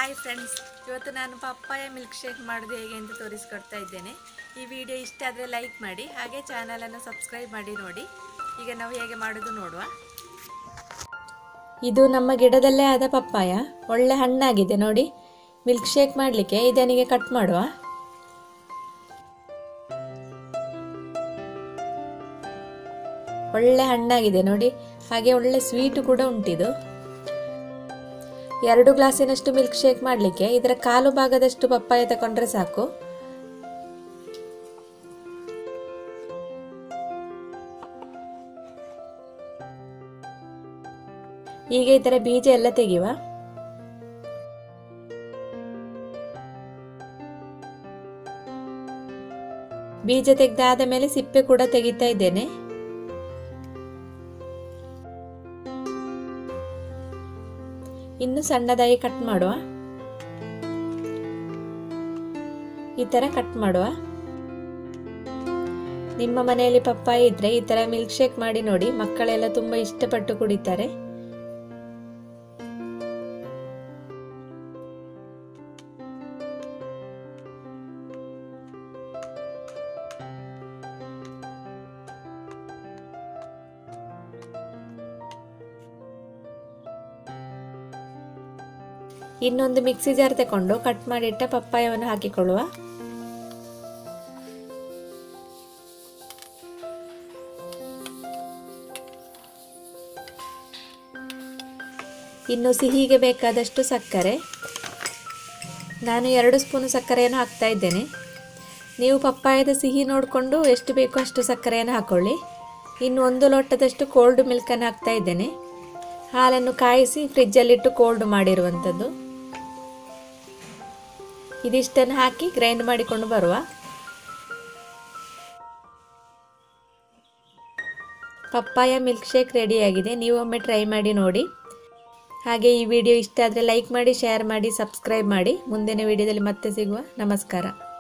hi friends ಇವತ್ತು ನಾನು papaya milk shake ಮಾಡೋದು ಹೇಗೆ ಅಂತ ತೋರಿಸ್ಕೊಡ್ತಾ ಇದ್ದೇನೆ ಈ ವಿಡಿಯೋ ಇಷ್ಟ ಆದರೆ ಲೈಕ್ ಮಾಡಿ ಹಾಗೆ ಚಾನಲನ್ನು ಸಬ್ಸ್ಕ್ರೈಬ್ ಮಾಡಿ ನೋಡಿ ಈಗ ನಾವು ಹೇಗೆ ಮಾಡೋದು ನೋಡುವ ಇದು ನಮ್ಮ ಗಿಡದಲ್ಲೇ ಆದ ಪಪ್ಪಾಯ ಒಳ್ಳೆ ಹಣ್ಣಾಗಿದೆ ನೋಡಿ ಮಿಲ್ಕ್ ಶೇಕ್ ಮಾಡಲಿಕ್ಕೆ ಇದನಿಗೆ ಕಟ್ ಮಾಡುವ ಒಳ್ಳೆ ಹಣ್ಣಾಗಿದೆ ನೋಡಿ ಹಾಗೆ ಒಳ್ಳೆ ಸ್ವೀಟು ಕೂಡ ಉಂಟಿದು ಎರಡು ಗ್ಲಾಸಿನಷ್ಟು ಮಿಲ್ಕ್ ಶೇಕ್ ಮಾಡಲಿಕ್ಕೆ ಇದರ ಕಾಲು ಭಾಗದಷ್ಟು ಪಪ್ಪಾಯ ತಗೊಂಡ್ರೆ ಸಾಕು ಈಗ ಇದರ ಬೀಜ ಎಲ್ಲ ತೆಗೆಯುವ ಬೀಜ ತೆಗೆದಾದ ಮೇಲೆ ಸಿಪ್ಪೆ ಕೂಡ ತೆಗಿತಾ ಇದ್ದೇನೆ ಇನ್ನು ಸಣ್ಣದಾಗಿ ಕಟ್ ಮಾಡುವ ಈ ತರ ಕಟ್ ಮಾಡುವ ನಿಮ್ಮ ಮನೆಯಲ್ಲಿ ಪಪ್ಪಾಯಿ ಇದ್ರೆ ಈ ತರ ಮಿಲ್ಕ್ ಶೇಕ್ ಮಾಡಿ ನೋಡಿ ಮಕ್ಕಳೆಲ್ಲ ತುಂಬಾ ಇಷ್ಟಪಟ್ಟು ಕುಡಿತಾರೆ ಇನ್ನೊಂದು ಮಿಕ್ಸಿ ಜಾರ್ ತಗೊಂಡು ಕಟ್ ಮಾಡಿಟ್ಟ ಪಪ್ಪಾಯವನ್ನು ಹಾಕಿಕೊಳ್ಳುವ ಇನ್ನು ಸಿಹಿಗೆ ಬೇಕಾದಷ್ಟು ಸಕ್ಕರೆ ನಾನು ಎರಡು ಸ್ಪೂನು ಸಕ್ಕರೆಯನ್ನು ಹಾಕ್ತಾ ಇದ್ದೇನೆ ನೀವು ಪಪ್ಪಾಯದ ಸಿಹಿ ನೋಡಿಕೊಂಡು ಎಷ್ಟು ಬೇಕೋ ಅಷ್ಟು ಸಕ್ಕರೆಯನ್ನು ಹಾಕೊಳ್ಳಿ ಇನ್ನು ಒಂದು ಲೋಟದಷ್ಟು ಕೋಲ್ಡ್ ಮಿಲ್ಕನ್ನು ಹಾಕ್ತಾ ಇದ್ದೇನೆ ಹಾಲನ್ನು ಕಾಯಿಸಿ ಫ್ರಿಜ್ಜಲ್ಲಿಟ್ಟು ಕೋಲ್ಡ್ ಮಾಡಿರುವಂಥದ್ದು ಇದಿಷ್ಟನ್ನು ಹಾಕಿ ಗ್ರೈಂಡ್ ಮಾಡಿಕೊಂಡು ಬರುವ ಪಪ್ಪಾಯ ಮಿಲ್ಕ್ ಶೇಕ್ ರೆಡಿಯಾಗಿದೆ ನೀವು ಒಮ್ಮೆ ಟ್ರೈ ಮಾಡಿ ನೋಡಿ ಹಾಗೆ ಈ ವಿಡಿಯೋ ಇಷ್ಟ ಆದರೆ ಲೈಕ್ ಮಾಡಿ ಶೇರ್ ಮಾಡಿ ಸಬ್ಸ್ಕ್ರೈಬ್ ಮಾಡಿ ಮುಂದಿನ ವಿಡಿಯೋದಲ್ಲಿ ಮತ್ತೆ ಸಿಗುವ ನಮಸ್ಕಾರ